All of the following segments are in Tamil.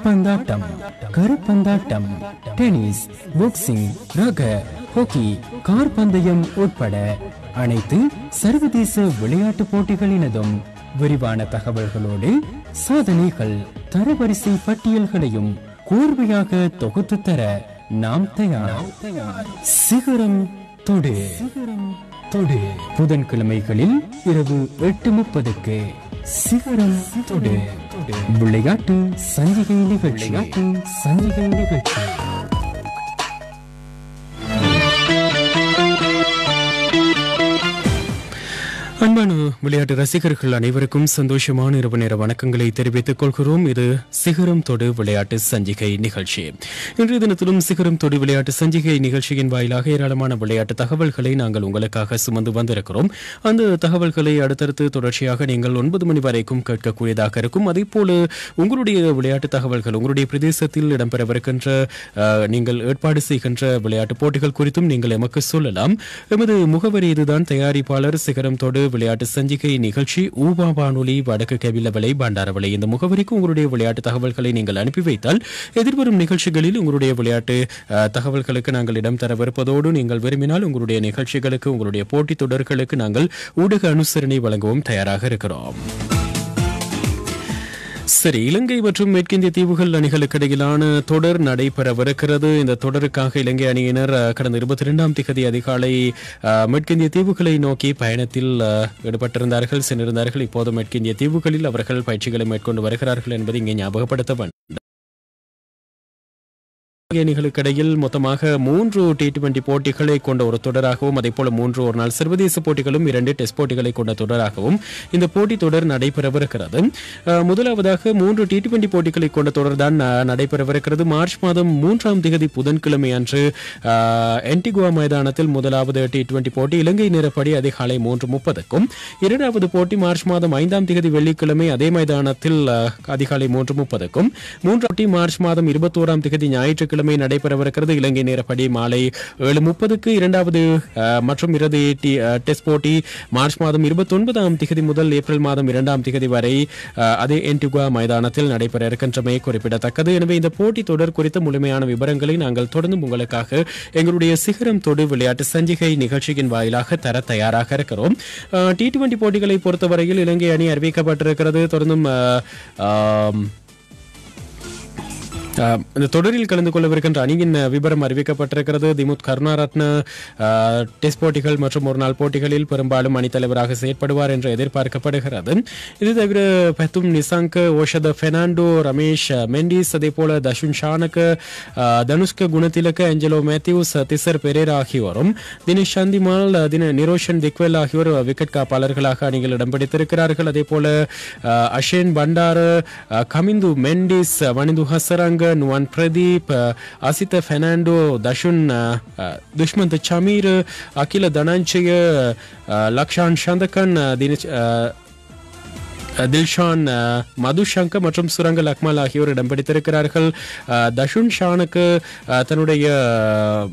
காற்பந்தாட்டம் கருப்பந்தாட்டம் டென்னிஸ் பாக்ஸிங் ரக ஹாக்கி கார்பந்தயம் உட்பட அனைத்து சர்வதேச விளையாட்டு போட்டிகளினதும் விரிவான தகவல்களோடு சாதனைகள் தரவரிசை பட்டியல்களையும் கூர்மையாக தொகுத்து தர நாம் தயார் சிகரம் தொடு தொடு புதன்கிழமைகளில் இரவு எட்டு முப்பதுக்கு சிகரம் தொடு விளையாட்டு சஞ்சிகை நிகழ்ச்சி விளையாட்டு சஞ்சிகை நிகழ்ச்சி அன்பான விளையாட்டு ரசிகர்கள் அனைவருக்கும் சந்தோஷமான இரவு நேர வணக்கங்களை தெரிவித்துக் கொள்கிறோம் இது சிகரம் தொடு விளையாட்டு சஞ்சிகை நிகழ்ச்சி இன்றைய தினத்திலும் சிகரம் தொடு விளையாட்டு சஞ்சிகை நிகழ்ச்சியின் வாயிலாக ஏராளமான விளையாட்டு தகவல்களை நாங்கள் உங்களுக்காக சுமந்து வந்திருக்கிறோம் அந்த தகவல்களை அடுத்தடுத்து தொடர்ச்சியாக நீங்கள் ஒன்பது மணி வரைக்கும் கேட்கக்கூடியதாக இருக்கும் அதே போல உங்களுடைய விளையாட்டு தகவல்கள் உங்களுடைய பிரதேசத்தில் இடம்பெறவிருக்கின்ற அஹ், நீங்கள் ஏற்பாடு செய்கின்ற விளையாட்டு போட்டிகள் குறித்தும் நீங்கள் எமக்கு சொல்லலாம் எமது முகவரி இதுதான் தயாரிப்பாளர் சிகரம் தொடு விளையாட்டு சஞ்சிகை நிகழ்ச்சி ஊபா வானொலி வடக்கு கபிலவலை பண்டாரவளை இந்த முகவரிக்கு உங்களுடைய விளையாட்டு தகவல்களை நீங்கள் அனுப்பி வைத்தால் எதிர்வரும் நிகழ்ச்சிகளில் உங்களுடைய விளையாட்டு அஹ், தகவல்களுக்கு நாங்கள் இடம் தரவிருப்பதோடு நீங்கள் விரும்பினால் உங்களுடைய நிகழ்ச்சிகளுக்கு உங்களுடைய போட்டித் தொடர்களுக்கு நாங்கள் ஊடக அனுசரணை வழங்கவும் தயாராக இருக்கிறோம் சரி இலங்கை மற்றும் மேற்கிந்திய தீவுகள் அணிகளுக்கு இடையிலான தொடர் நடைபெறவிருக்கிறது இந்த தொடருக்காக இலங்கை அணியினர் அஹ், கடந்த இருபத்தி இரண்டாம் திகதி அதிகாலை அஹ், மேற்கிந்திய தீவுகளை நோக்கி பயணத்தில் அஹ், ஈடுபட்டிருந்தார்கள் சென்றிருந்தார்கள் இப்போது மேற்கிந்திய தீவுகளில் அவர்கள் பயிற்சிகளை மேற்கொண்டு வருகிறார்கள் என்பதை இங்கே ஞாபகப்படுத்த வேண்டும் இந்திய அணிகளுக்கு இடையில் மொத்தமாக மூன்று டி டுவெண்டி போட்டிகளை கொண்ட ஒரு தொடராகவும் அதே போல மூன்று ஒரு நாள் சர்வதேச போட்டிகளும் இரண்டு டெஸ்ட் போட்டிகளை கொண்ட தொடராகவும் இந்த போட்டி தொடர் நடைபெறவிருக்கிறது அஹ், முதலாவதாக மூன்று டி டுவெண்டி போட்டிகளை கொண்ட தொடர் தான் அஹ், நடைபெறவிருக்கிறது மார்ச் மாதம் மூன்றாம் தேதி புதன்கிழமை அன்று அஹ், என்டிகுவா மைதானத்தில் முதலாவது டி டுவெண்டி போட்டி இலங்கை நேரப்படி அதிகாலை மூன்று முப்பதுக்கும் இரண்டாவது போட்டி மார்ச் மாதம் ஐந்தாம் தேதி வெள்ளிக்கிழமை அதே மைதானத்தில் அஹ், அதிகாலை மூன்று முப்பதுக்கும் மூன்றாம் போட்டி மார்ச் மாதம் இருபத்தோராம் தேதி ஞாயிற்றுக்கிழமை நடைபெறவிருக்கிறது இலங்கை நேரப்படி மாலை ஏழு முப்பதுக்கு இரண்டாவது அஹ், மற்றும் இறுதி டி- அஹ், டெஸ்ட் போட்டி மார்ச் மாதம் இருபத்தொன்பதாம் திகதி முதல் ஏப்ரல் மாதம் இரண்டாம் திகதி வரை அஹ், அதே என்டிகுவா மைதானத்தில் நடைபெற இருக்கின்றமை குறிப்பிடத்தக்கது எனவே இந்த போட்டி தொடர் குறித்த முழுமையான விவரங்களை நாங்கள் தொடர்ந்து உங்களுக்காக எங்களுடைய சிகரம் தொடு விளையாட்டு சஞ்சிகை நிகழ்ச்சியின் வாயிலாக தர தயாராக இருக்கிறோம் டி டுவெண்டி போட்டிகளை பொறுத்தவரையில் இலங்கை அணி அறிவிக்கப்பட்டிருக்கிறது தொடர்ந்தும் அஹ், ஆம், ஆஹ் இந்த தொடரில் கலந்து கொள்ளவிருக்கின்ற அணியின் அஹ், விவரம் அறிவிக்கப்பட்டிருக்கிறது திமுத் கருணாரத்ன ஆஹ், டெஸ்ட் போட்டிகள் மற்றும் ஒரு நாள் போட்டிகளில் பெரும்பாலும் அணித்தலைவராக செயற்படுவார் என்று எதிர்பார்க்கப்படுகிறது இது தவிர பெத்தும் நிசாங்க் ஓஷத பெர்னாண்டோ ரமேஷ் அஹ், மெண்டிஸ் அதே போல தஷுன் ஷானக் ஆஹ், தனுஷ்க குணதிலக ஏஞ்சலோ மேத்யூஸ் திசர் பெரேரா ஆகியோரும் தினேஷ் சந்திமால் அஹ், தின நிரோஷன் திக்வெல் ஆகியோர் விக்கெட் காப்பாளர்களாக அணிகள் இடம் பிடித்திருக்கிறார்கள் அதே போல அஹ், அஷேன் பண்டார் அஹ், கமிந்து மெண்டிஸ் அஹ், வனிந்து ஹசரங்க நுவான் பிரதீப் அஹ், அசித பெர்னாண்டோ தஷுன் அஹ், அஹ், துஷ்மந்த் சமீர் அகில தனஞ்சய அஹ், லக்ஷான் சந்தகன் அஹ், தினேஷ் அஹ், தில்ஷான் அஹ், மதுஷங்கர் மற்றும் சுரங்க லக்மால் ஆகியோர் இடம் பிடித்திருக்கிறார்கள் அஹ், தஷுன் ஷானுக்கு அஹ், தன்னுடைய அஹ்,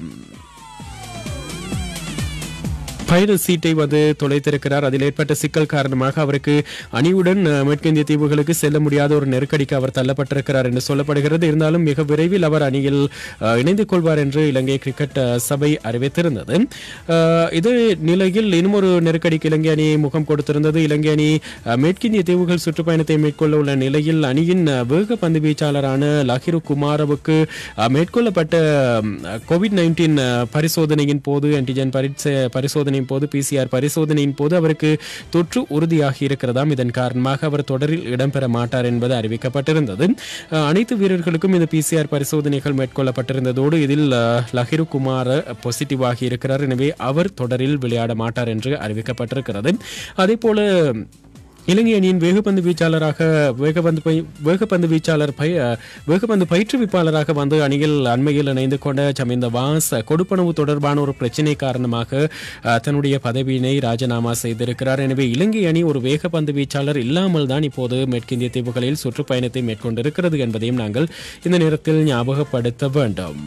பயண சீட்டை வந்து தொலைத்திருக்கிறார் அதில் ஏற்பட்ட சிக்கல் காரணமாக அவருக்கு அணியுடன் அஹ், மேற்கிந்திய தீவுகளுக்கு செல்ல முடியாத ஒரு நெருக்கடிக்கு அவர் தள்ளப்பட்டிருக்கிறார் என்று சொல்லப்படுகிறது இருந்தாலும் மிக விரைவில் அவர் அணியில் அஹ், இணைந்து கொள்வார் என்று இலங்கை கிரிக்கெட் அஹ், சபை அறிவித்திருந்தது அஹ், இதே நிலையில் இன்னும் ஒரு நெருக்கடிக்கு இலங்கை அணி முகம் கொடுத்திருந்தது இலங்கை அணி அஹ், மேற்கிந்திய தீவுகள் சுற்றுப்பயணத்தை மேற்கொள்ள உள்ள நிலையில் அணியின் அஹ், வேக பந்து வீச்சாளரான லஹிரு குமாரவுக்கு அஹ், மேற்கொள்ளப்பட்ட கோவிட் நைன்டீன் பரிசோதனையின் போது ஆன்டிஜன் பரிச- பரிசோதனையின் போது பிசிஆர் பரிசோதனையின் போது அவருக்கு தொற்று உறுதியாகி இருக்கிறதாம் இதன் காரணமாக அவர் தொடரில் இடம்பெற மாட்டார் என்பது அறிவிக்கப்பட்டிருந்தது அஹ், அனைத்து வீரர்களுக்கும் இந்த பிசிஆர் பரிசோதனைகள் மேற்கொள்ளப்பட்டிருந்ததோடு இதில் அஹ், லஹிரு குமார் பாசிட்டிவ் ஆகி இருக்கிறார் எனவே அவர் தொடரில் விளையாட மாட்டார் என்று அறிவிக்கப்பட்டிருக்கிறது அதே போல இலங்கை அணியின் வேகப்பந்து வீச்சாளராக வேகப்பந்து பை- வேகப்பந்து வீச்சாளர் பை அஹ், வேகப்பந்து பயிற்றுவிப்பாளராக வந்து அணியில் அண்மையில் இணைந்து கொண்ட சமிந்த வாஸ் கொடுப்பனவு தொடர்பான ஒரு பிரச்சினை காரணமாக அஹ், தன்னுடைய பதவியினை ராஜினாமா செய்திருக்கிறார் எனவே இலங்கை அணி ஒரு வேகப்பந்து வீச்சாளர் இல்லாமல் தான் இப்போது மேற்கிந்திய தீவுகளில் சுற்றுப்பயணத்தை மேற்கொண்டிருக்கிறது என்பதையும் நாங்கள் இந்த நேரத்தில் ஞாபகப்படுத்த வேண்டும்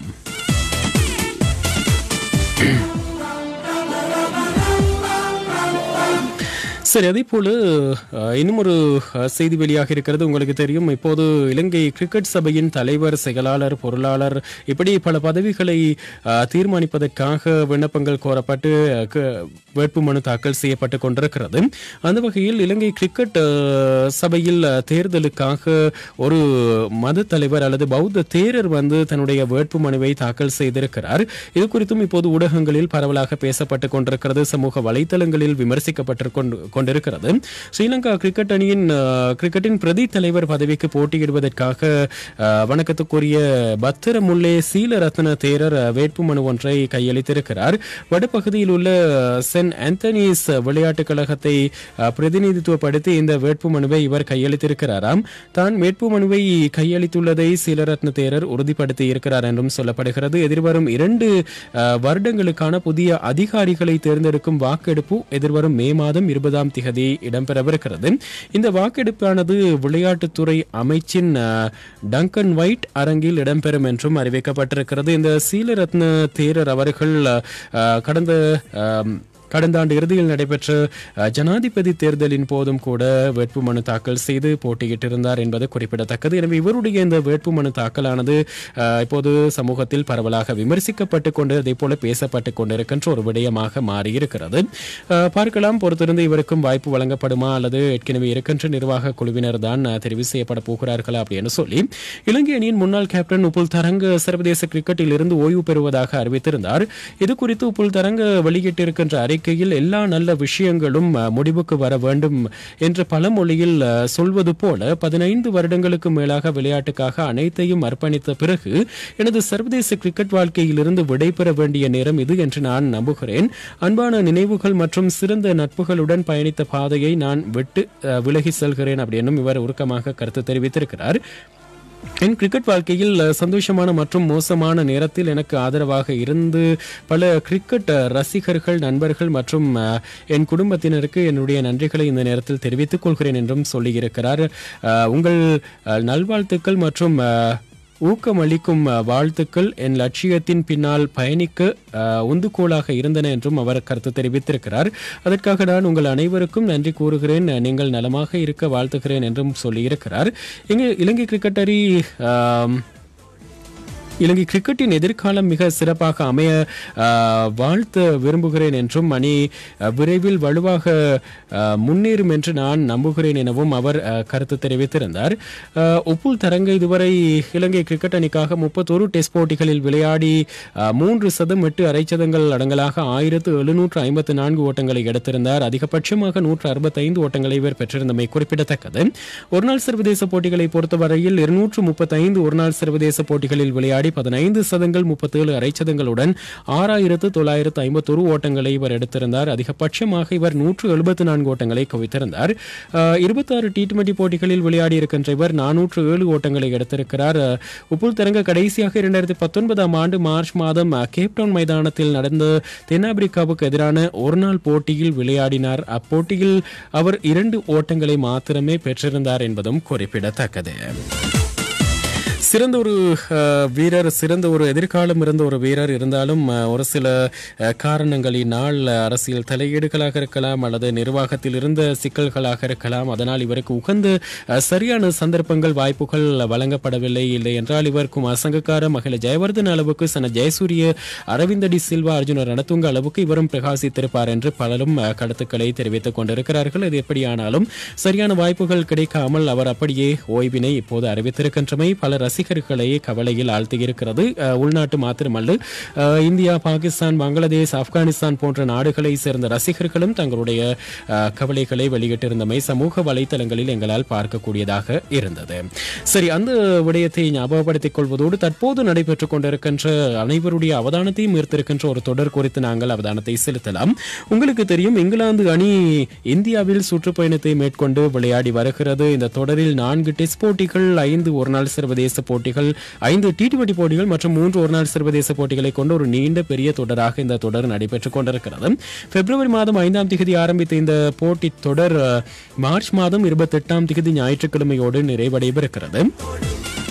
சரி அதே போல அஹ், இன்னும் ஒரு அஹ், செய்தி வெளியாக இருக்கிறது உங்களுக்கு தெரியும் இப்போது இலங்கை கிரிக்கெட் சபையின் தலைவர் செயலாளர் பொருளாளர் இப்படி பல பதவிகளை அஹ், தீர்மானிப்பதற்காக விண்ணப்பங்கள் கோரப்பட்டு அஹ், க- வேட்புமனு தாக்கல் செய்யப்பட்டு கொண்டிருக்கிறது அந்த வகையில் இலங்கை கிரிக்கெட் அஹ், சபையில் அஹ், தேர்தலுக்காக ஒரு மத தலைவர் அல்லது பௌத்த தேரர் வந்து தன்னுடைய வேட்புமனுவை தாக்கல் செய்திருக்கிறார் இது குறித்தும் இப்போது ஊடகங்களில் பரவலாக பேசப்பட்டு கொண்டிருக்கிறது சமூக வலைத்தளங்களில் விமர்சிக்கப்பட்டு கொண்டு- கொண்டிருக்கிறது ஸ்ரீலங்கா கிரிக்கெட் அணியின் அஹ், கிரிக்கெட்டின் பிரதி தலைவர் பதவிக்கு போட்டியிடுவதற்காக அஹ், வணக்கத்துக்குரிய பத்திரமுல்லே சீலரத்ன தேரர் அஹ், வேட்புமனு ஒன்றை கையளித்திருக்கிறார் வடபகுதியில் உள்ள சென்ட் ஆந்தனிஸ் விளையாட்டுக் கழகத்தை அஹ், பிரதிநிதித்துவப்படுத்தி இந்த வேட்புமனுவை இவர் கையளித்திருக்கிறாராம் தான் வேட்புமனுவை கையளித்துள்ளதை சீலரத்ன தேரர் உறுதிப்படுத்தி இருக்கிறார் என்றும் சொல்லப்படுகிறது எதிர்வரும் இரண்டு அஹ், வருடங்களுக்கான புதிய அதிகாரிகளை தேர்ந்தெடுக்கும் வாக்கெடுப்பு எதிர்வரும் மே மாதம் இருபதாம் திகதி இடம்பெறவிருக்கிறது இந்த வாக்கெடுப்பானது விளையாட்டுத்துறை அமைச்சின் அஹ், டங்கன் ஒயிட் அரங்கில் இடம்பெறும் என்றும் அறிவிக்கப்பட்டிருக்கிறது இந்த சீலரத்ன தேரர் அவர்கள் அஹ், கடந்த அஹ், கடந்த ஆண்டு இறுதியில் நடைபெற்ற அஹ், ஜனாதிபதி தேர்தலின் போதும் கூட வேட்புமனு தாக்கல் செய்து போட்டியிட்டிருந்தார் என்பது குறிப்பிடத்தக்கது எனவே இவருடைய இந்த வேட்புமனு தாக்கலானது அஹ், இப்போது சமூகத்தில் பரவலாக விமர்சிக்கப்பட்டு கொண்டு அதே போல பேசப்பட்டு கொண்டிருக்கின்ற ஒரு விடயமாக மாறியிருக்கிறது அஹ், பார்க்கலாம் பொறுத்திருந்து இவருக்கும் வாய்ப்பு வழங்கப்படுமா அல்லது ஏற்கனவே இருக்கின்ற நிர்வாக குழுவினர் தான் அஹ், தெரிவு செய்யப்பட போகிறார்களா அப்படின்னு சொல்லி இலங்கை அணியின் முன்னாள் கேப்டன் உப்புல் தரங்க சர்வதேச கிரிக்கெட்டில் இருந்து ஓய்வு பெறுவதாக அறிவித்திருந்தார் இது குறித்து உப்புல் தரங்க வெளியிட்டிருக்கின்ற அறிக்கையில் எல்லா நல்ல விஷயங்களும் அஹ், முடிவுக்கு வர வேண்டும் என்று பழமொழியில் அஹ், சொல்வது போல பதினைந்து வருடங்களுக்கு மேலாக விளையாட்டுக்காக அனைத்தையும் அர்ப்பணித்த பிறகு எனது சர்வதேச கிரிக்கெட் வாழ்க்கையிலிருந்து விடைபெற வேண்டிய நேரம் இது என்று நான் நம்புகிறேன் அன்பான நினைவுகள் மற்றும் சிறந்த நட்புகளுடன் பயணித்த பாதையை நான் விட்டு அஹ், விலகி செல்கிறேன் அப்படின்னும் இவர் உருக்கமாக கருத்து தெரிவித்திருக்கிறார் என் கிரிக்கெட் வாழ்க்கையில் அஹ், சந்தோஷமான மற்றும் மோசமான நேரத்தில் எனக்கு ஆதரவாக இருந்து பல கிரிக்கெட் அஹ், ரசிகர்கள் நண்பர்கள் மற்றும் அஹ், என் குடும்பத்தினருக்கு என்னுடைய நன்றிகளை இந்த நேரத்தில் தெரிவித்துக் கொள்கிறேன் என்றும் சொல்லியிருக்கிறார் அஹ், உங்கள் அஹ், நல்வாழ்த்துக்கள் மற்றும் அஹ், ஊக்கமளிக்கும் அஹ், வாழ்த்துக்கள் என் லட்சியத்தின் பின்னால் பயணிக்க அஹ், உந்துகோலாக இருந்தன என்றும் அவர் கருத்து தெரிவித்திருக்கிறார் அதற்காக நான் உங்கள் அனைவருக்கும் நன்றி கூறுகிறேன் நீங்கள் நலமாக இருக்க வாழ்த்துகிறேன் என்றும் சொல்லியிருக்கிறார் இங்கு இலங்கை கிரிக்கெட்டரி ஆம், இலங்கை கிரிக்கெட்டின் எதிர்காலம் மிக சிறப்பாக அமைய ஆஹ், வாழ்த்த விரும்புகிறேன் என்றும் அணி அஹ், விரைவில் வலுவாக ஆஹ், முன்னேறும் என்று நான் நம்புகிறேன் எனவும் அவர் ஆஹ், கருத்து தெரிவித்திருந்தார் ஆஹ், உப்புல் தரங்க இதுவரை இலங்கை கிரிக்கெட் அணிக்காக முப்பத்தொரு டெஸ்ட் போட்டிகளில் விளையாடி ஆஹ், மூன்று சதம் எட்டு அரைச்சதங்கள் அடங்கலாக ஆயிரத்து எழுநூற்று ஐம்பத்து நான்கு ஓட்டங்களை எடுத்திருந்தார் அதிகபட்சமாக நூற்று அறுபத்தைந்து ஓட்டங்களை இவர் பெற்றிருந்தமை குறிப்பிடத்தக்கது ஒருநாள் சர்வதேச போட்டிகளை பொறுத்தவரையில் இருநூற்று முப்பத்தைந்து ஒருநாள் சர்வதேச போட்டிகளில் விளையாடி பதினைந்து சதங்கள் முப்பத்தேழு அரைச்சதங்களுடன் ஆறாயிரத்து தொள்ளாயிரத்து ஐம்பத்தொரு ஓட்டங்களை இவர் எடுத்திருந்தார் அதிகபட்சமாக இவர் நூற்று எழுபத்து நான்கு ஓட்டங்களை குவித்திருந்தார் இருபத்தாறு டி டுவெண்டி போட்டிகளில் விளையாடி இருக்கின்ற இவர் நானூற்று ஏழு ஓட்டங்களை எடுத்திருக்கிறார் அஹ், உப்புல் தரங்க கடைசியாக இரண்டாயிரத்தி பத்தொன்பதாம் ஆண்டு மார்ச் மாதம் அஹ், கேப்டவுன் மைதானத்தில் நடந்த தென்னாப்பிரிக்காவுக்கு எதிரான ஒருநாள் போட்டியில் விளையாடினார் அப்போட்டியில் அவர் இரண்டு ஓட்டங்களை மாத்திரமே பெற்றிருந்தார் என்பதும் குறிப்பிடத்தக்கது சிறந்த ஒரு அஹ், வீரர் சிறந்த ஒரு எதிர்காலம் இருந்த ஒரு வீரர் இருந்தாலும் அஹ், ஒரு சில அஹ், காரணங்களினால் அஹ், அரசியல் தலையீடுகளாக இருக்கலாம் அல்லது நிர்வாகத்தில் இருந்த சிக்கல்களாக இருக்கலாம் அதனால் இவருக்கு உகந்த அஹ், சரியான சந்தர்ப்பங்கள் வாய்ப்புகள் வழங்கப்படவில்லை இல்லை என்றால் இவருக்கும் அசங்கக்கார மகிழ ஜெயவர்தன் அளவுக்கு சன ஜெயசூரிய அரவிந்தடி சில்வா அர்ஜுன ரணத்துங்க அளவுக்கு இவரும் பிரகாசித்திருப்பார் என்று பலரும் அஹ், கருத்துக்களை தெரிவித்துக் கொண்டிருக்கிறார்கள் இது எப்படியானாலும் சரியான வாய்ப்புகள் கிடைக்காமல் அவர் அப்படியே ஓய்வினை இப்போது அறிவித்திருக்கின்றமை பல ரசிகர்களை கவலையில் ஆழ்த்தியிருக்கிறது அஹ், உள்நாட்டு மாத்திரமல்ல அஹ், இந்தியா பாகிஸ்தான் பங்களாதேஷ் ஆப்கானிஸ்தான் போன்ற நாடுகளை சேர்ந்த ரசிகர்களும் தங்களுடைய அஹ், கவலைகளை வெளியிட்டிருந்தமை சமூக வலைத்தளங்களில் எங்களால் பார்க்கக்கூடியதாக இருந்தது சரி அந்த விடயத்தை ஞாபகப்படுத்திக் கொள்வதோடு தற்போது நடைபெற்றுக் கொண்டிருக்கின்ற அனைவருடைய அவதானத்தையும் ஈர்த்திருக்கின்ற ஒரு தொடர் குறித்து நாங்கள் அவதானத்தை செலுத்தலாம் உங்களுக்கு தெரியும் இங்கிலாந்து அணி இந்தியாவில் சுற்றுப்பயணத்தை மேற்கொண்டு விளையாடி வருகிறது இந்த தொடரில் நான்கு டெஸ்ட் போட்டிகள் ஐந்து ஒருநாள் சர்வதேச போட்டிகள் ஐந்து டி டுவெண்டி போட்டிகள் மற்றும் மூன்று ஒருநாள் சர்வதேச போட்டிகளை கொண்ட ஒரு நீண்ட பெரிய தொடராக இந்த தொடர் நடைபெற்றுக் கொண்டிருக்கிறது பிப்ரவரி மாதம் ஐந்தாம் தேதி ஆரம்பித்த இந்த போட்டி தொடர் அஹ், மார்ச் மாதம் இருபத்தெட்டாம் தேதி ஞாயிற்றுக்கிழமையோடு நிறைவடையவிருக்கிறது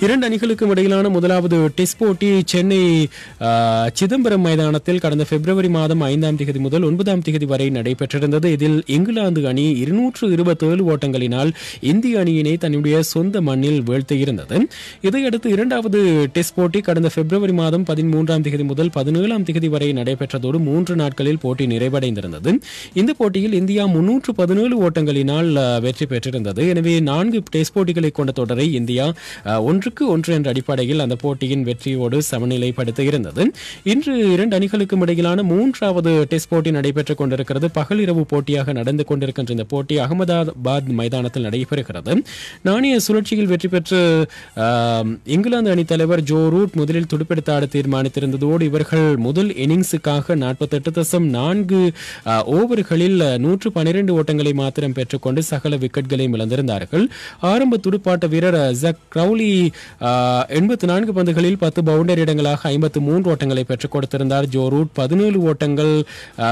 இரண்டு அணிகளுக்கும் இடையிலான முதலாவது டெஸ்ட் போட்டி சென்னை ஆ, சிதம்பரம் மைதானத்தில் கடந்த பிப்ரவரி மாதம் ஐந்தாம் தேதி முதல் ஒன்பதாம் தேதி வரை நடைபெற்றிருந்தது இதில் இங்கிலாந்து அணி இருநூற்று இருபத்தேழு ஓட்டங்களினால் இந்திய அணியினை தன்னுடைய சொந்த மண்ணில் வீழ்த்தியிருந்தது இதையடுத்து இரண்டாவது டெஸ்ட் போட்டி கடந்த பிப்ரவரி மாதம் பதிமூன்றாம் தேதி முதல் பதினேழாம் தேதி வரை நடைபெற்றதோடு மூன்று நாட்களில் போட்டி நிறைவடைந்திருந்தது இந்த போட்டியில் இந்தியா முன்னூற்று பதினேழு ஓட்டங்களினால் ஆ, வெற்றி பெற்றிருந்தது எனவே நான்கு டெஸ்ட் போட்டிகளை கொண்ட தொடரை இந்தியா ஆ, ஒன்றுக்கு ஒன்று என்ற அடிப்படையில் அந்த போட்டியின் வெற்றியோடு சமநிலைப்படுத்த இருந்தது இன்று இரண்டு அணிகளுக்கும் இடையிலான மூன்றாவது டெஸ்ட் போட்டி நடைபெற்றுக் கொண்டிருக்கிறது பகலிரவு போட்டியாக நடந்து கொண்டிருக்கின்ற இந்த போட்டி அகமதாபாத் மைதானத்தில் நடைபெறுகிறது நாணய சுழற்சியில் வெற்றி பெற்று ஆம், இங்கிலாந்து அணித் தலைவர் ஜோ ரூட் முதலில் துடுப்பெடுத்து ஆட தீர்மானித்திருந்ததோடு இவர்கள் முதல் இன்னிங்ஸுக்காக நாற்பத்தெட்டு தசம் நான்கு ஆ, ஓவர்களில் நூற்று பனிரெண்டு ஓட்டங்களை மாத்திரம் பெற்றுக்கொண்டு சகல விக்கெட்களையும் இழந்திருந்தார்கள் ஆரம்ப துடுப்பாட்ட வீரர் ஜக் கிரௌலி எண்பத்தி நான்கு பந்துகளில் பத்து பவுண்டரி இடங்களாக ஐம்பத்து மூன்று ஓட்டங்களை பெற்றுக் கொடுத்திருந்தார் ஜோ ரூட் பதினேழு ஓட்டங்கள் ஆ,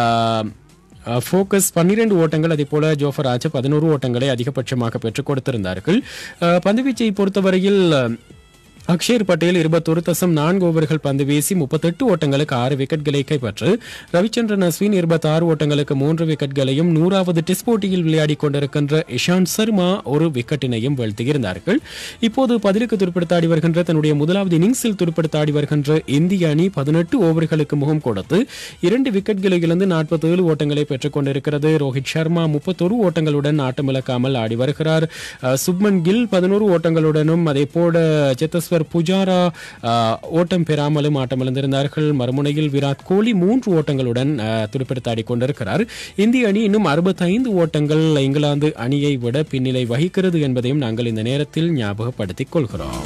ஃபோக்கஸ் பன்னிரண்டு ஓட்டங்கள் அதே போல ஜோஃபர் ஆச்சு பதினோரு ஓட்டங்களை அதிகபட்சமாக பெற்றுக் கொடுத்திருந்தார்கள் அஹ், பந்துவீச்சை பொறுத்தவரையில் அஹ், அக்ஷர் பட்டேல் இருபத்தொரு தசம் நான்கு ஓவர்கள் பந்து வீசி முப்பத்தெட்டு ஓட்டங்களுக்கு ஆறு விக்கெட்களை கைப்பற்று ரவிச்சந்திரன் அஸ்வின் இருபத்தாறு ஓட்டங்களுக்கு மூன்று விக்கெட்களையும் நூறாவது டெஸ்ட் போட்டியில் விளையாடி கொண்டிருக்கின்ற இஷாந்த் சர்மா ஒரு விக்கெட்டினையும் வீழ்த்தியிருந்தார்கள் இப்போது பதிலுக்கு துடுப்படுத்தாடி வருகின்ற தன்னுடைய முதலாவது இன்னிங்ஸில் துடுப்படுத்தாடி வருகின்ற இந்திய அணி பதினெட்டு ஓவர்களுக்கு முகம் கொடுத்து இரண்டு விக்கெட்களை இழந்து நாற்பத்தி ஏழு ஓட்டங்களை பெற்றுக் கொண்டிருக்கிறது ரோஹித் சர்மா முப்பத்தொரு ஓட்டங்களுடன் ஆட்டமிழக்காமல் ஆடி வருகிறார் அஹ், சுப்மன் கில் பதினோரு ஓட்டங்களுடனும் அதே போல சேத்தஸ்வர் புஜாரா அஹ், ஓட்டம் பெறாமலும் ஆட்டமிழந்திருந்தார்கள் மறுமுனையில் விராட் கோலி மூன்று ஓட்டங்களுடன் அஹ், துடுப்பெடுத்தாடி கொண்டிருக்கிறார் இந்திய அணி இன்னும் அறுபத்தைந்து ஓட்டங்கள் இங்கிலாந்து அணியை விட பின்னிலை வகிக்கிறது என்பதையும் நாங்கள் இந்த நேரத்தில் ஞாபகப்படுத்திக் கொள்கிறோம்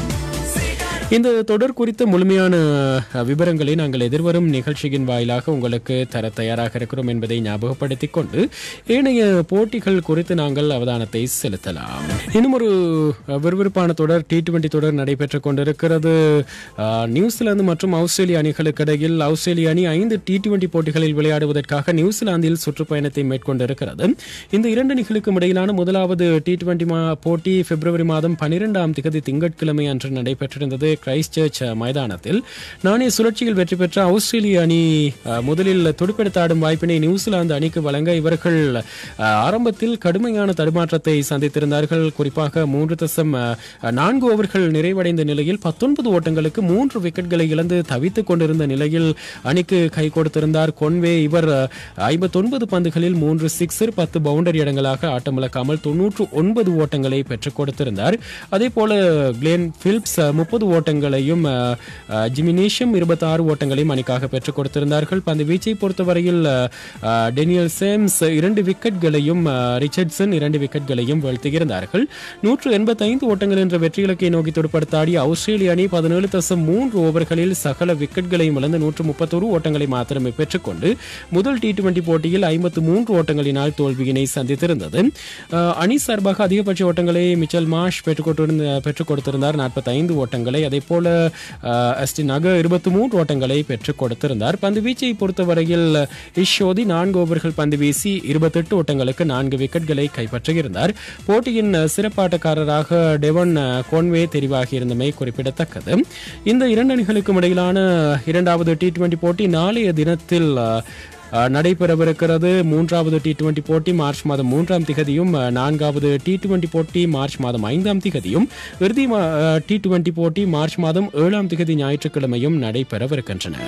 இந்த தொடர் குறித்த முழுமையான அஹ், விவரங்களை நாங்கள் எதிர்வரும் நிகழ்ச்சியின் வாயிலாக உங்களுக்கு தர தயாராக இருக்கிறோம் என்பதை ஞாபகப்படுத்திக் கொண்டு ஏனைய போட்டிகள் குறித்து நாங்கள் அவதானத்தை செலுத்தலாம் இன்னும் ஒரு அஹ், விறுவிறுப்பான தொடர் டி டுவெண்டி தொடர் நடைபெற்றுக் கொண்டிருக்கிறது அஹ், நியூசிலாந்து மற்றும் ஆஸ்திரேலிய அணிகளுக்கு இடையில் ஆஸ்திரேலிய அணி ஐந்து டி டுவெண்டி போட்டிகளில் விளையாடுவதற்காக நியூசிலாந்தில் சுற்றுப்பயணத்தை மேற்கொண்டிருக்கிறது இந்த இரண்டு அணிகளுக்கும் இடையிலான முதலாவது டி டுவெண்டி போட்டி பிப்ரவரி மாதம் பனிரெண்டாம் திகதி திங்கட்கிழமை அன்று நடைபெற்றிருந்தது கிரைஸ்ட் சர்ச் அஹ், மைதானத்தில் நாணய சுழற்சியில் வெற்றி பெற்ற ஆஸ்திரேலிய அணி அஹ், முதலில் துடுப்பெடுத்தாடும் வாய்ப்பினை நியூசிலாந்து அணிக்கு வழங்க இவர்கள் அஹ், ஆரம்பத்தில் கடுமையான தடுமாற்றத்தை சந்தித்திருந்தார்கள் குறிப்பாக மூன்று தசம் அஹ், நான்கு ஓவர்கள் நிறைவடைந்த நிலையில் பத்தொன்பது ஓட்டங்களுக்கு மூன்று விக்கெட்களை இழந்து தவித்துக் கொண்டிருந்த நிலையில் அணிக்கு கை கொடுத்திருந்தார் கொன்வே இவர் ஐம்பத்தொன்பது பந்துகளில் மூன்று சிக்ஸர் பத்து பவுண்டரி இடங்களாக ஆட்டமிழக்காமல் தொன்னூற்று ஒன்பது ஓட்டங்களை பெற்றுக் கொடுத்திருந்தார் அதே போல கிளேன் பிலிப்ஸ் முப்பது ஓட்டங்களையும் அஹ், அஹ், ஜிமினேஷம் இருபத்தாறு ஓட்டங்களையும் அணிக்காக பெற்றுக் கொடுத்திருந்தார்கள் பந்து வீச்சை பொறுத்தவரையில் அஹ், அஹ், டேனியல் சேம்ஸ் இரண்டு விக்கெட்களையும் அஹ், ரிச்சர்ட்சன் இரண்டு விக்கெட்களையும் வீழ்த்தியிருந்தார்கள் நூற்று எண்பத்தைந்து ஓட்டங்கள் என்ற வெற்றி இலக்கை நோக்கி துடுப்படுத்தாடிய ஆஸ்திரேலிய அணி பதினேழு தசம் மூன்று ஓவர்களில் சகல விக்கெட்களையும் இழந்து நூற்று முப்பத்தொரு ஓட்டங்களை மாத்திரமே பெற்றுக்கொண்டு முதல் டி டுவெண்டி போட்டியில் ஐம்பத்து மூன்று ஓட்டங்களினால் தோல்வியினை சந்தித்திருந்தது அஹ், அணி சார்பாக அதிகபட்ச ஓட்டங்களை மிச்சல் மாஷ் பெற்றுக் கொண்டிருந்த பெற்றுக் கொடுத்திருந்தார் நாற்பத்தைந்து ஓட்டங்களை அதே போல அஹ், அஸ்டின் நகர் இருபத்தி மூன்று ஓட்டங்களை பெற்றுக் கொடுத்திருந்தார் பந்து வீச்சை பொறுத்தவரையில் இஷோதி நான்கு ஓவர்கள் பந்து வீசி இருபத்தெட்டு ஓட்டங்களுக்கு நான்கு விக்கெட்களை கைப்பற்றியிருந்தார் போட்டியின் அஹ், சிறப்பாட்டக்காரராக டெவன் அஹ், கோன்வே தெரிவாகியிருந்தமை குறிப்பிடத்தக்கது இந்த இரண்டு அணிகளுக்கும் இடையிலான இரண்டாவது டி டுவெண்டி போட்டி நாளைய தினத்தில் அஹ், அஹ், நடைபெறவிருக்கிறது மூன்றாவது டி டுவெண்டி போட்டி மார்ச் மாதம் மூன்றாம் திகதியும் அஹ், நான்காவது டி டுவெண்டி போட்டி மார்ச் மாதம் ஐந்தாம் திகதியும் இறுதி டி டுவெண்டி போட்டி மார்ச் மாதம் ஏழாம் திகதி ஞாயிற்றுக்கிழமையும் நடைபெறவிருக்கின்றன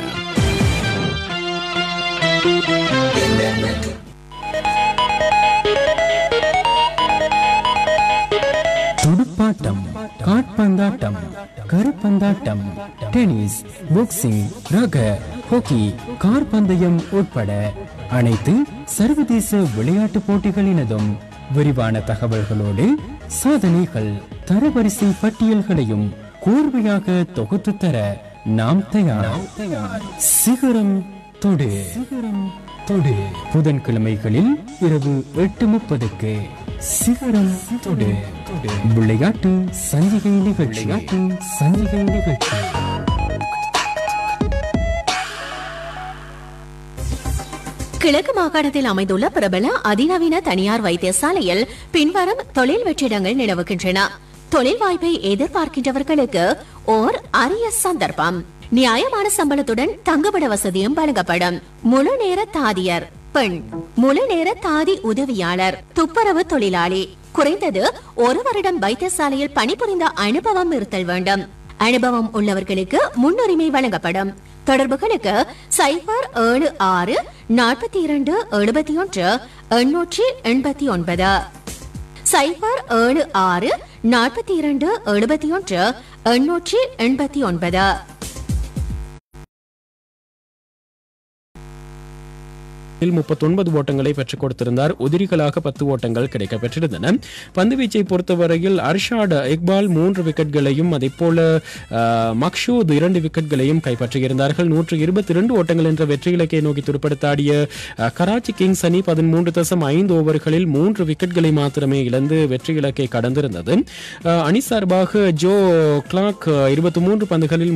துடுப்பாட்டம் காட்பந்தாட்டம் கருப்பந்தாட்டம் டென்னிஸ் பாக்ஸிங் ரக ஹாக்கி கார் பந்தயம் உட்பட அனைத்து சர்வதேச விளையாட்டு போட்டிகளினதும் விரிவான தகவல்களோடு சாதனைகள் தரவரிசை பட்டியல்களையும் கூர்மையாக தொகுத்து தர நாம் தயார் சிகரம் தொடு சிகரம் தொடு புதன்கிழமைகளில் இரவு எட்டு முப்பதுக்கு சிகரம் தொடு விளையாட்டு சஞ்சிகை நிகழ்ச்சி விளையாட்டு சஞ்சிகை நிகழ்ச்சி கிழக்கு மாகாணத்தில் அமைந்துள்ள பிரபல அதிநவீன தனியார் வைத்தியசாலையில் பின்வரும் தொழில் வெற்றிடங்கள் நிலவுகின்றன தொழில் வாய்ப்பை எதிர்பார்க்கின்றவர்களுக்கு ஓர் அரிய சந்தர்ப்பம் நியாயமான சம்பளத்துடன் தங்குமிட வசதியும் வழங்கப்படும் முழு நேர தாதியர் பெண் முழு நேர தாதி உதவியாளர் துப்புரவு தொழிலாளி குறைந்தது ஒரு வருடம் வைத்தியசாலையில் பணிபுரிந்த அனுபவம் இருத்தல் வேண்டும் அனுபவம் உள்ளவர்களுக்கு முன்னுரிமை வழங்கப்படும் தொடர்புகளுக்கு சைபர் ஏழு ஆறு நாற்பத்தி இரண்டு எழுபத்தி ஒன்று எண்ணூற்றி எண்பத்தி ஒன்பது சைபர் ஏழு ஆறு நாற்பத்தி இரண்டு எழுபத்தி ஒன்று எண்ணூற்றி எண்பத்தி ஒன்பது முப்பத்தொன்பது ஓட்டங்களை பெற்றுக் கொடுத்திருந்தார் உதிரிகளாக பத்து ஓட்டங்கள் கிடைக்கப் பெற்றிருந்தன பந்துவீச்சை பொறுத்தவரையில் அர்ஷாட் இக்பால் மூன்று விக்கெட்களையும் அதே போல மக்ஷூத் இரண்டு விக்கெட்களையும் கைப்பற்றியிருந்தார்கள் நூற்று இருபத்தி இரண்டு ஓட்டங்கள் என்ற வெற்றி இலக்கை நோக்கி துடுப்படுத்தாடிய அஹ், கராச்சி கிங்ஸ் அணி பதிமூன்று தசம் ஐந்து ஓவர்களில் மூன்று விக்கெட்களை மாத்திரமே இழந்து வெற்றி இலக்கை கடந்திருந்தது அஹ், அணி சார்பாக ஜோ கிளாக் இருபத்தி மூன்று பந்துகளில்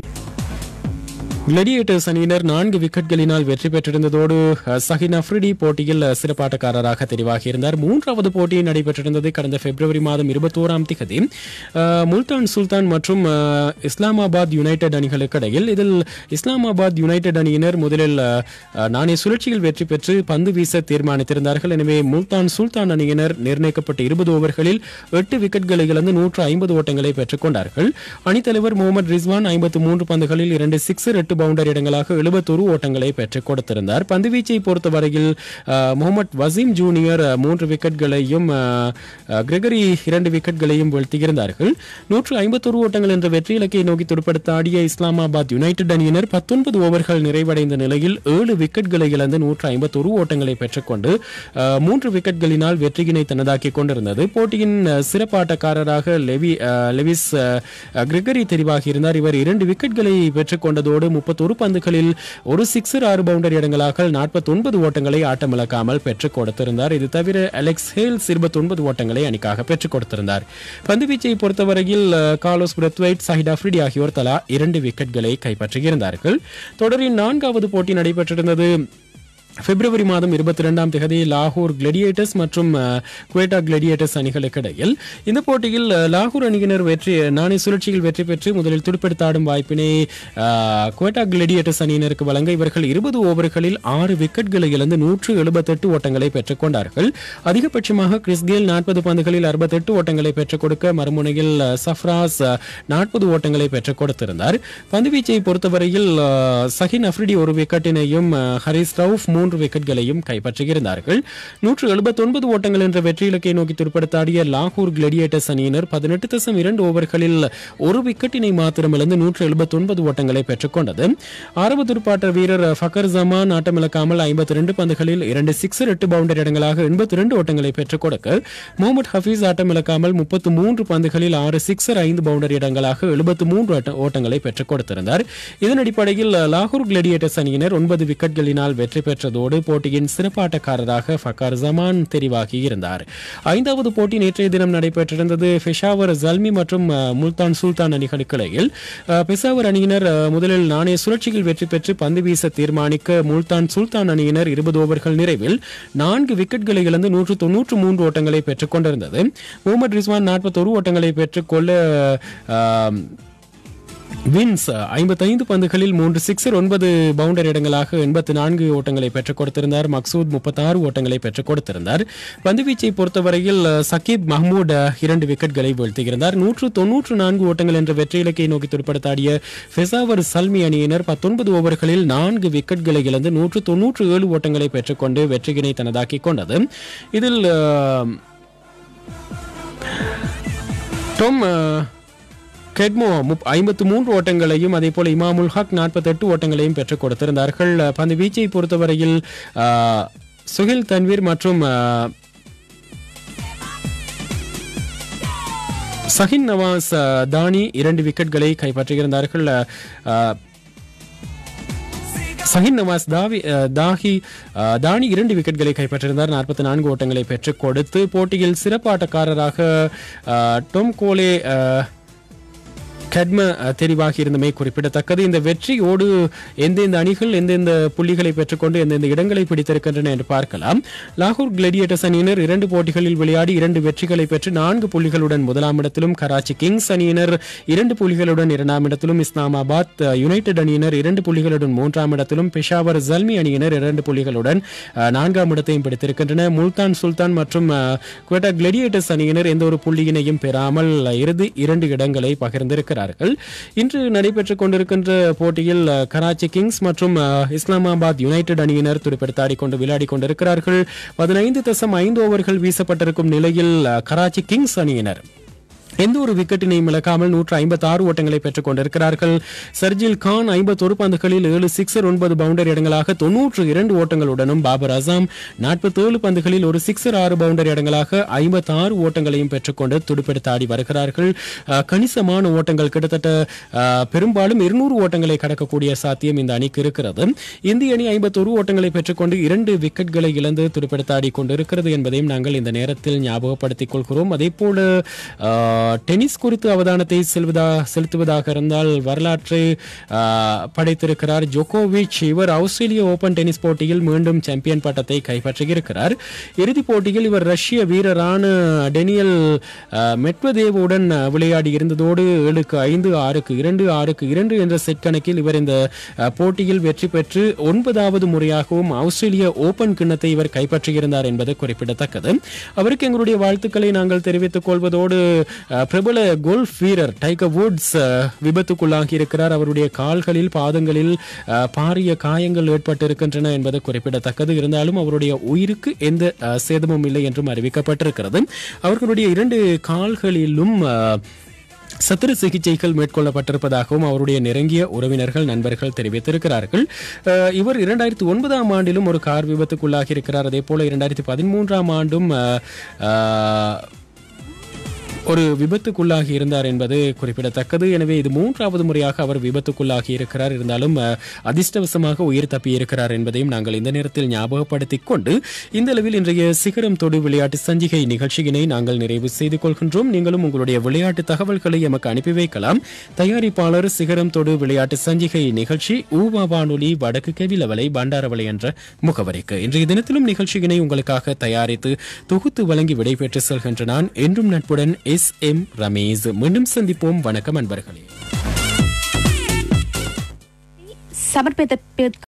கிளடியேட்டர்ஸ் அணியினர் நான்கு விக்கெட்களினால் வெற்றி பெற்றிருந்ததோடு அஹ், சஹின் அஃப்ரிடி போட்டியில் அஹ், சிறப்பாட்டக்காரராக தெரிவாகியிருந்தார் மூன்றாவது போட்டி நடைபெற்றிருந்தது கடந்த பிப்ரவரி மாதம் இருபத்தோராம் திகதி அஹ், முல்தான் சுல்தான் மற்றும் அஹ், இஸ்லாமாபாத் யுனைடெட் அணிகளுக்கு இடையில் இதில் இஸ்லாமாபாத் யுனைடெட் அணியினர் முதலில் அஹ், அஹ், நாணய சுழற்சியில் வெற்றி பெற்று பந்து வீச தீர்மானித்திருந்தார்கள் எனவே முல்தான் சுல்தான் அணியினர் நிர்ணயிக்கப்பட்ட இருபது ஓவர்களில் எட்டு விக்கெட்களை இழந்து நூற்று ஐம்பது ஓட்டங்களை பெற்றுக் கொண்டார்கள் அணித்தலைவர் முகமது ரிஸ்வான் ஐம்பத்து மூன்று பந்துகளில் இரண்டு சிக்ஸர் எட்டு பவுண்டர் இடங்களாக எழுபத்தொரு ஓட்டங்களை பெற்றுக் கொடுத்திருந்தார் பந்துவீச்சை பொறுத்தவரையில் அஹ், முகமது வசீம் ஜூனியர் அஹ், மூன்று விக்கெட்களையும் அஹ், அஹ், கிரெகரி இரண்டு விக்கெட்களையும் வீழ்த்தியிருந்தார்கள் நூற்று ஐம்பத்தொரு ஓட்டங்கள் என்ற வெற்றி இலக்கை நோக்கி துடுப்படுத்த ஆடிய இஸ்லாமாபாத் யுனைடெட் அணியினர் பத்தொன்பது ஓவர்கள் நிறைவடைந்த நிலையில் ஏழு விக்கெட்களை இழந்து நூற்று ஐம்பத்தொரு ஓட்டங்களை பெற்றுக்கொண்டு அஹ், மூன்று விக்கெட்களினால் வெற்றியினை தனதாக்கிக் கொண்டிருந்தது போட்டியின் அஹ், சிறப்பாட்டக்காரராக லெவி அஹ், லெவிஸ் அஹ், அஹ், கிரெகரி தெரிவாகியிருந்தார் இவர் இரண்டு விக்கெட்களை பெற்றுக் கொண்டதோடு முப்பத்தொரு பந்துகளில் ஒரு சிக்ஸர் ஆறு பவுண்டர் இடங்களாக நாற்பத்தொன்பது ஓட்டங்களை ஆட்டமிழக்காமல் பெற்றுக் கொடுத்திருந்தார் இது தவிர அலெக்ஸ் ஹேல்ஸ் இருபத்தொன்பது ஓட்டங்களை அணிக்காக பெற்றுக் கொடுத்திருந்தார் பந்துவீச்சை பொறுத்தவரையில் அஹ், கார்லோஸ் பிரத்வைட் சஹிட் அஃப்ரிடி ஆகியோர் தலா இரண்டு விக்கெட்களை கைப்பற்றியிருந்தார்கள் தொடரின் நான்காவது போட்டி நடைபெற்றிருந்தது பிப்ரவரி மாதம் இருபத்தி ரெண்டாம் தேதி லாகூர் கிளடியேட்டர்ஸ் மற்றும் அஹ், குவேட்டா கிளடியேட்டர்ஸ் அணிகளுக்கு இடையில் இந்த போட்டியில் அஹ், லாகூர் அணியினர் வெற்றி நாணய சுழற்சியில் வெற்றி பெற்று முதலில் துடுப்பெடுத்தாடும் வாய்ப்பினை அஹ், குவேட்டா கிளடியேட்டர்ஸ் அணியினருக்கு வழங்க இவர்கள் இருபது ஓவர்களில் ஆறு விக்கெட்களை இழந்து நூற்று எழுபத்தெட்டு ஓட்டங்களை பெற்றுக் கொண்டார்கள் அதிகபட்சமாக கிறிஸ் கேல் நாற்பது பந்துகளில் அறுபத்தெட்டு ஓட்டங்களை பெற்றுக் கொடுக்க மறுமுனையில் அஹ், சஃப்ராஸ் நாற்பது ஓட்டங்களை பெற்றுக் கொடுத்திருந்தார் பந்துவீச்சை பொறுத்தவரையில் அஹ், சஹின் அஃப்ரிடி ஒரு விக்கெட்டினையும் அஹ், ஹரிஸ் ரவுஃப் மூன்று விக்கெட்களையும் கைப்பற்றியிருந்தார்கள் நூற்று எழுபத்தொன்பது ஓட்டங்கள் என்ற வெற்றி இலக்கை நோக்கி துடுப்படுத்தாடிய லாகூர் கிளடியேட்டர்ஸ் அணியினர் பதினெட்டு தசம் இரண்டு ஓவர்களில் ஒரு விக்கெட்டினை மாத்திரம் இழந்து நூற்று எழுபத்தொன்பது ஓட்டங்களை பெற்றுக்கொண்டது ஆரம்ப துடுப்பாட்ட வீரர் ஃபக்கர் ஜமான் ஆட்டமிழக்காமல் ஐம்பத்தி ரெண்டு பந்துகளில் இரண்டு சிக்ஸர் எட்டு பவுண்டர் இடங்களாக எண்பத்தி ரெண்டு ஓட்டங்களை பெற்றுக் கொடுக்க முகமது ஹபீஸ் ஆட்டமிழக்காமல் முப்பத்து மூன்று பந்துகளில் ஆறு சிக்ஸர் ஐந்து பவுண்டர் இடங்களாக எழுபத்து மூன்று ஓட்ட- ஓட்டங்களை பெற்றுக் கொடுத்திருந்தார் இதன் அடிப்படையில் லாகூர் கிளடியேட்டர்ஸ் அணியினர் ஒன்பது விக்கெட்களினால் வெற்றி பெற்றதோடு போட்டியின் சிறப்பாட்டக்காரராக ஃபக்கார் ஜமான் தெரிவாகி இருந்தார் ஐந்தாவது போட்டி நேற்றைய தினம் நடைபெற்றிருந்தது பெஷாவர் ஜல்மி மற்றும் அஹ், முல்தான் சுல்தான் அணிகளுக்கு இடையில் அஹ், பெஷாவர் அணியினர் அஹ், முதலில் நாணய சுழற்சியில் வெற்றி பெற்று பந்து வீச தீர்மானிக்க முல்தான் சுல்தான் அணியினர் இருபது ஓவர்கள் நிறைவில் நான்கு விக்கெட்களை இழந்து நூற்று தொன்னூற்று மூன்று ஓட்டங்களை பெற்றுக் கொண்டிருந்தது முகமது ரிஸ்வான் நாற்பத்தொரு ஓட்டங்களை பெற்றுக்கொள்ள அஹ், வின்ஸ் ஐம்பத்தைந்து பந்துகளில் மூன்று சிக்ஸர் ஒன்பது பவுண்டர் இடங்களாக எண்பத்தி நான்கு ஓட்டங்களை பெற்றுக் கொடுத்திருந்தார் மக்சூத் முப்பத்தாறு ஓட்டங்களை பெற்றுக் கொடுத்திருந்தார் பந்துவீச்சை பொறுத்தவரையில் அஹ், சகீப் மஹ்மூட் அஹ், இரண்டு விக்கெட்களை வீழ்த்தியிருந்தார் நூற்று தொன்னூற்று நான்கு ஓட்டங்கள் என்ற வெற்றி இலக்கை நோக்கி துடுப்படுத்தாடிய ஃபெசாவர் சல்மி அணியினர் பத்தொன்பது ஓவர்களில் நான்கு விக்கெட்களை இழந்து நூற்று தொன்னூற்று ஏழு ஓட்டங்களை பெற்றுக்கொண்டு வெற்றியினை தனதாக்கிக் கொண்டது இதில் அஹ், டொம் அஹ், கெட்மோ முப் ஐம்பத்து மூன்று ஓட்டங்களையும் அதே போல இமாமுல் ஹக் நாற்பத்தெட்டு ஓட்டங்களையும் பெற்றுக் கொடுத்திருந்தார்கள் அஹ், பந்து வீச்சை பொறுத்தவரையில் அஹ், சுஹில் தன்வீர் மற்றும் அஹ், சஹின் நவாஸ் அஹ், தானி இரண்டு விக்கெட்களை கைப்பற்றியிருந்தார்கள் அஹ், அஹ், சஹின் நவாஸ் தாவி அஹ், தாஹி அஹ், தானி இரண்டு விக்கெட்களை கைப்பற்றியிருந்தார் நாற்பத்தி நான்கு ஓட்டங்களை பெற்றுக் கொடுத்து போட்டியில் சிறப்பு ஆட்டக்காரராக அஹ், டொம் கோலே அஹ், கட்ம அஹ், தெரிவாகி இருந்தமை குறிப்பிடத்தக்கது இந்த வெற்றியோடு எந்தெந்த அணிகள் எந்தெந்த புள்ளிகளை பெற்றுக்கொண்டு எந்தெந்த இடங்களை பிடித்திருக்கின்றன என்று பார்க்கலாம் லாகூர் கிளடியேட்டர்ஸ் அணியினர் இரண்டு போட்டிகளில் விளையாடி இரண்டு வெற்றிகளை பெற்று நான்கு புள்ளிகளுடன் முதலாம் இடத்திலும் கராச்சி கிங்ஸ் அணியினர் இரண்டு புள்ளிகளுடன் இரண்டாம் இடத்திலும் இஸ்லாமாபாத் அஹ், யுனைடெட் அணியினர் இரண்டு புள்ளிகளுடன் மூன்றாம் இடத்திலும் பெஷாவர் ஜல்மி அணியினர் இரண்டு புள்ளிகளுடன் அஹ், நான்காம் இடத்தையும் பிடித்திருக்கின்றன முல்தான் சுல்தான் மற்றும் அஹ், குவெட்டா கிளடியேட்டர்ஸ் அணியினர் எந்த ஒரு புள்ளியினையும் பெறாமல் அஹ், இறுதி இரண்டு இடங்களை பகிர்ந்திருக்கிறார்கள் இன்று நடைபெற்றுக் கொண்டிருக்கின்ற போட்டியில் அஹ், கராச்சி கிங்ஸ் மற்றும் அஹ், இஸ்லாமாபாத் யுனைடெட் அணியினர் துடுப்பெடுத்தாடி கொண்டு விளையாடி கொண்டிருக்கிறார்கள் பதினைந்து தசம் ஐந்து ஓவர்கள் வீசப்பட்டிருக்கும் நிலையில் அஹ், கராச்சி கிங்ஸ் அணியினர் எந்த ஒரு விக்கெட்டினையும் இழக்காமல் நூற்று ஐம்பத்தி ஆறு ஓட்டங்களை பெற்றுக் கொண்டிருக்கிறார்கள் சர்ஜில் கான் ஐம்பத்தொரு பந்துகளில் ஏழு சிக்ஸர் ஒன்பது பவுண்டர் இடங்களாக தொன்னூற்று இரண்டு ஓட்டங்களுடனும் பாபர் அசாம் நாற்பத்தேழு பந்துகளில் ஒரு சிக்ஸர் ஆறு பவுண்டர் இடங்களாக ஐம்பத்தி ஆறு ஓட்டங்களையும் பெற்றுக்கொண்டு துடுப்பெடுத்து ஆடி வருகிறார்கள் அஹ், கணிசமான ஓட்டங்கள் கிட்டத்தட்ட அஹ், பெரும்பாலும் இருநூறு ஓட்டங்களை கடக்கக்கூடிய சாத்தியம் இந்த அணிக்கு இருக்கிறது இந்திய அணி ஐம்பத்தொரு ஓட்டங்களை பெற்றுக்கொண்டு இரண்டு விக்கெட்களை இழந்து துடுப்பெடுத்து ஆடி கொண்டிருக்கிறது என்பதையும் நாங்கள் இந்த நேரத்தில் ஞாபகப்படுத்திக் கொள்கிறோம் அதே போல அஹ், டென்னிஸ் குறித்து அவதானத்தை செல்வதா செலுத்துவதாக இருந்தால் வரலாற்றை அஹ், படைத்திருக்கிறார் ஜோகோவிச் இவர் ஆஸ்திரேலிய ஓபன் டென்னிஸ் போட்டியில் மீண்டும் சாம்பியன் பட்டத்தை கைப்பற்றியிருக்கிறார் இறுதிப் போட்டியில் இவர் ரஷ்ய வீரரான டெனியல் அஹ், மெட்வதேவுடன் அஹ், விளையாடி இருந்ததோடு ஏழுக்கு ஐந்து ஆறுக்கு இரண்டு ஆறுக்கு இரண்டு என்ற செட் கணக்கில் இவர் இந்த அஹ், போட்டியில் வெற்றி பெற்று ஒன்பதாவது முறையாகவும் ஆஸ்திரேலிய ஓபன் கிண்ணத்தை இவர் கைப்பற்றியிருந்தார் என்பது குறிப்பிடத்தக்கது அவருக்கு எங்களுடைய வாழ்த்துக்களை நாங்கள் தெரிவித்துக் கொள்வதோடு அஹ், பிரபல கோல்ஃப் வீரர் டைகர் வுட்ஸ் அஹ், விபத்துக்குள்ளாகி இருக்கிறார் அவருடைய கால்களில் பாதங்களில் அஹ், பாரிய காயங்கள் ஏற்பட்டிருக்கின்றன என்பது குறிப்பிடத்தக்கது இருந்தாலும் அவருடைய உயிருக்கு எந்த அஹ், சேதமும் இல்லை என்றும் அறிவிக்கப்பட்டிருக்கிறது அவர்களுடைய இரண்டு கால்களிலும் அஹ், சத்திர சிகிச்சைகள் மேற்கொள்ளப்பட்டிருப்பதாகவும் அவருடைய நெருங்கிய உறவினர்கள் நண்பர்கள் தெரிவித்திருக்கிறார்கள் அஹ், இவர் இரண்டாயிரத்தி ஒன்பதாம் ஆண்டிலும் ஒரு கார் விபத்துக்குள்ளாகி இருக்கிறார் அதே போல இரண்டாயிரத்தி பதிமூன்றாம் ஆண்டும் அஹ், அஹ், ஒரு விபத்துக்குள்ளாகி இருந்தார் என்பது குறிப்பிடத்தக்கது எனவே இது மூன்றாவது முறையாக அவர் விபத்துக்குள்ளாகி இருக்கிறார் இருந்தாலும் அஹ், அதிர்ஷ்டவசமாக உயிர் தப்பியிருக்கிறார் என்பதையும் நாங்கள் இந்த நேரத்தில் ஞாபகப்படுத்திக் கொண்டு இந்த அளவில் இன்றைய சிகரம் தொடு விளையாட்டு சஞ்சிகை நிகழ்ச்சியினை நாங்கள் நிறைவு செய்து கொள்கின்றோம் நீங்களும் உங்களுடைய விளையாட்டு தகவல்களை எமக்கு அனுப்பி வைக்கலாம் தயாரிப்பாளர் சிகரம் தொடு விளையாட்டு சஞ்சிகை நிகழ்ச்சி ஊவா வானொலி வடக்கு கெவிலவலை பண்டாரவலை என்ற முகவரிக்கு இன்றைய தினத்திலும் நிகழ்ச்சியினை உங்களுக்காக தயாரித்து தொகுத்து வழங்கி விடைபெற்று செல்கின்ற நான் என்றும் நட்புடன் எஸ் எம் ரமேஷ் மீண்டும் சந்திப்போம் வணக்கம் அன்பர்களே సమర్పిత